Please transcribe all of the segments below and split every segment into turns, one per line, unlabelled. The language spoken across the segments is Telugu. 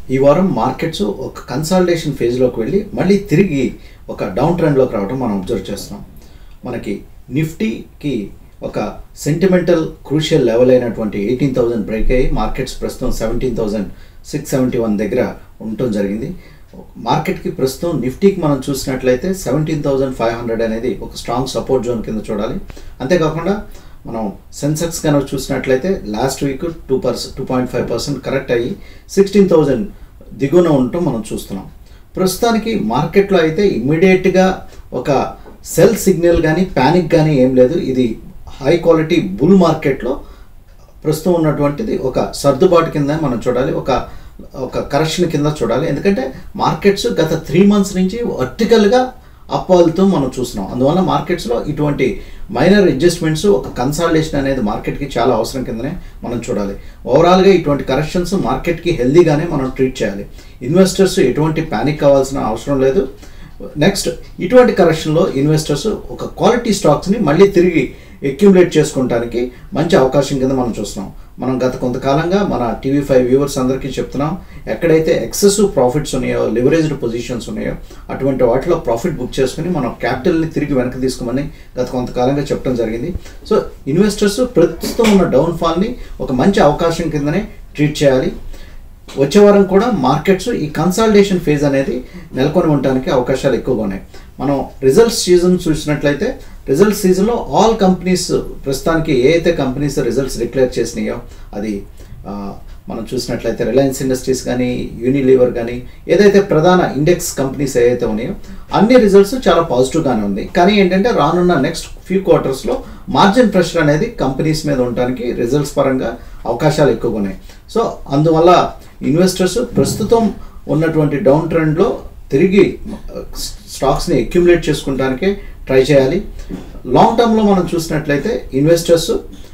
ఈ వారం మార్కెట్స్ ఒక కన్సాలిడేషన్ ఫేజ్లోకి వెళ్ళి మళ్ళీ తిరిగి ఒక డౌన్ ట్రెండ్లోకి రావడం మనం అబ్జర్వ్ చేస్తున్నాం మనకి నిఫ్టీకి ఒక సెంటిమెంటల్ క్రూషియల్ లెవెల్ అయినటువంటి ఎయిటీన్ థౌజండ్ బ్రేక్ అయ్యి మార్కెట్స్ ప్రస్తుతం seventeen thousand six seventy one దగ్గర ఉండటం జరిగింది మార్కెట్కి ప్రస్తుతం నిఫ్టీకి మనం చూసినట్లయితే సెవెంటీన్ థౌజండ్ ఫైవ్ హండ్రెడ్ అనేది ఒక స్ట్రాంగ్ సపోర్ట్ జోన్ కింద చూడాలి అంతేకాకుండా మనం సెన్సెక్స్ కనుక చూసినట్లయితే last week two percent two point five percent correct అయ్యి సిక్స్టీన్ థౌజండ్ దిగువన ఉండటం మనం చూస్తున్నాం ప్రస్తుతానికి మార్కెట్లో అయితే ఇమ్మీడియట్గా ఒక సెల్ సిగ్నల్ కానీ ప్యానిక్ కానీ ఏం లేదు ఇది హై క్వాలిటీ బుల్ మార్కెట్లో ప్రస్తుతం ఉన్నటువంటిది ఒక సర్దుబాటు కింద మనం చూడాలి ఒక ఒక కరెక్షన్ కింద చూడాలి ఎందుకంటే మార్కెట్స్ గత త్రీ మంత్స్ నుంచి వర్టికల్గా అప్పాలతో మనం చూస్తున్నాం అందువల్ల మార్కెట్స్లో ఇటువంటి మైనర్ అడ్జస్ట్మెంట్స్ ఒక కన్సాలిడేషన్ అనేది మార్కెట్కి చాలా అవసరం కిందనే మనం చూడాలి ఓవరాల్గా ఇటువంటి కరెక్షన్స్ మార్కెట్కి హెల్దీగానే మనం ట్రీట్ చేయాలి ఇన్వెస్టర్స్ ఎటువంటి ప్యానిక్ కావాల్సిన అవసరం లేదు నెక్స్ట్ ఇటువంటి కరెక్షన్లో ఇన్వెస్టర్స్ ఒక క్వాలిటీ స్టాక్స్ని మళ్ళీ తిరిగి అక్యుములేట్ చేసుకోవడానికి మంచి అవకాశం కింద మనం చూస్తున్నాం మనం గత కొంతకాలంగా మన టీవీ ఫైవ్ వ్యూవర్స్ అందరికీ చెప్తున్నాం ఎక్కడైతే ఎక్సెసివ్ ప్రాఫిట్స్ ఉన్నాయో లివరేజ్డ్ పొజిషన్స్ ఉన్నాయో అటువంటి వాటిలో ప్రాఫిట్ బుక్ చేసుకుని మనం క్యాపిటల్ని తిరిగి వెనక్కి తీసుకోమని గత కొంతకాలంగా చెప్పడం జరిగింది సో ఇన్వెస్టర్స్ ప్రస్తుతం ఉన్న డౌన్ఫాల్ని ఒక మంచి అవకాశం కిందనే ట్రీట్ చేయాలి వచ్చే వారం కూడా మార్కెట్స్ ఈ కన్సాలిడేషన్ ఫేజ్ అనేది నెలకొని ఉండడానికి అవకాశాలు ఎక్కువగా ఉన్నాయి మనం రిజల్ట్స్ సీజన్ చూసినట్లయితే రిజల్ట్ సీజన్లో ఆల్ కంపెనీస్ ప్రస్తుతానికి ఏ అయితే కంపెనీస్ రిజల్ట్స్ డిక్లేర్ చేసినాయో అది ఆ, మనం చూసినట్లయితే రిలయన్స్ ఇండస్ట్రీస్ కానీ యూనిలీవర్ కానీ ఏదైతే ప్రధాన ఇండెక్స్ కంపెనీస్ ఏవైతే ఉన్నాయో అన్ని రిజల్ట్స్ చాలా పాజిటివ్గానే ఉంది కానీ ఏంటంటే రానున్న నెక్స్ట్ ఫ్యూ క్వార్టర్స్లో మార్జిన్ ప్రెషర్ అనేది కంపెనీస్ మీద ఉండడానికి రిజల్ట్స్ పరంగా అవకాశాలు ఎక్కువగా ఉన్నాయి సో అందువల్ల ఇన్వెస్టర్స్ ప్రస్తుతం ఉన్నటువంటి డౌన్ ట్రెండ్లో తిరిగి స్టాక్స్ని అక్యుములేట్ చేసుకుంటానికి ట్రై చేయాలి లాంగ్ టర్మ్లో మనం చూసినట్లయితే ఇన్వెస్టర్స్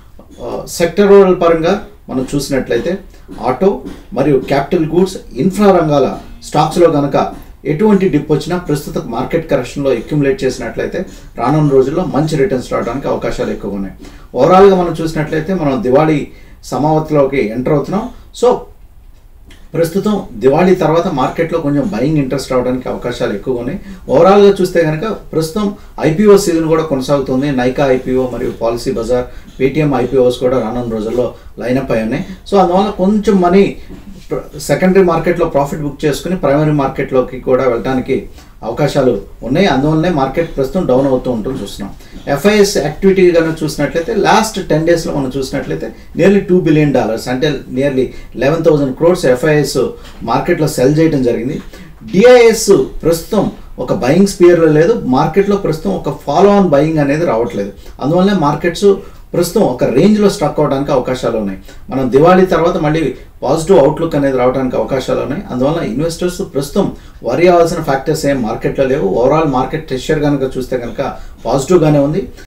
సెక్టరల్ పరంగా మనం చూసినట్లయితే ఆటో మరియు క్యాపిటల్ గూడ్స్ ఇన్ఫ్రా రంగాల స్టాక్స్లో కనుక ఎటువంటి డిప్ వచ్చినా ప్రస్తుత మార్కెట్ కరెక్షన్లో అక్యుములేట్ చేసినట్లయితే రానున్న రోజుల్లో మంచి రిటర్న్స్ రావడానికి అవకాశాలు ఎక్కువగా ఉన్నాయి ఓవరాల్గా మనం చూసినట్లయితే మనం దివాళీ సమావతిలోకి ఎంటర్ అవుతున్నాం సో ప్రస్తుతం దివాళీ తర్వాత మార్కెట్లో కొంచెం బయింగ్ ఇంట్రెస్ట్ రావడానికి అవకాశాలు ఎక్కువగా ఉన్నాయి ఓవరాల్గా చూస్తే కనుక ప్రస్తుతం ఐపీఓ సీజన్ కూడా కొనసాగుతుంది నైకా ఐపీఓ మరియు పాలసీ బజార్ పేటిఎం ఐపీఓస్ కూడా రానున్న రోజుల్లో లైనప్ అయి ఉన్నాయి సో అందువల్ల కొంచెం మనీ సెకండరీ మార్కెట్లో ప్రాఫిట్ బుక్ చేసుకుని ప్రైమరీ మార్కెట్లోకి కూడా వెళ్ళడానికి అవకాశాలు ఉన్నాయి అందువల్లనే మార్కెట్ ప్రస్తుతం డౌన్ అవుతూ ఉంటుంది చూస్తున్నాం ఎఫ్ఐఎస్ యాక్టివిటీ కనుక చూసినట్లయితే లాస్ట్ టెన్ డేస్లో మనం చూసినట్లయితే నియర్లీ టూ బిలియన్ డాలర్స్ అంటే nearly eleven thousand crores FIs మార్కెట్లో సెల్ చేయడం జరిగింది డిఐఎస్ ప్రస్తుతం ఒక బయింగ్ స్పియర్లో లేదు మార్కెట్లో ప్రస్తుతం ఒక ఫాలో ఆన్ బయింగ్ అనేది రావట్లేదు అందువల్లనే మార్కెట్స్ ప్రస్తుతం ఒక రేంజ్లో స్టక్ అవడానికి అవకాశాలు ఉన్నాయి మనం దివాళీ తర్వాత మళ్ళీ పాజిటివ్ అవుట్లుక్ అనేది రావడానికి అవకాశాలు ఉన్నాయి అందువల్ల ఇన్వెస్టర్స్ ప్రస్తుతం వరి అవ్వాల్సిన ఫ్యాక్టర్స్ ఏం మార్కెట్లో లేవు ఓవరాల్ మార్కెట్ టెక్స్చర్ కనుక చూస్తే కనుక పాజిటివ్గానే ఉంది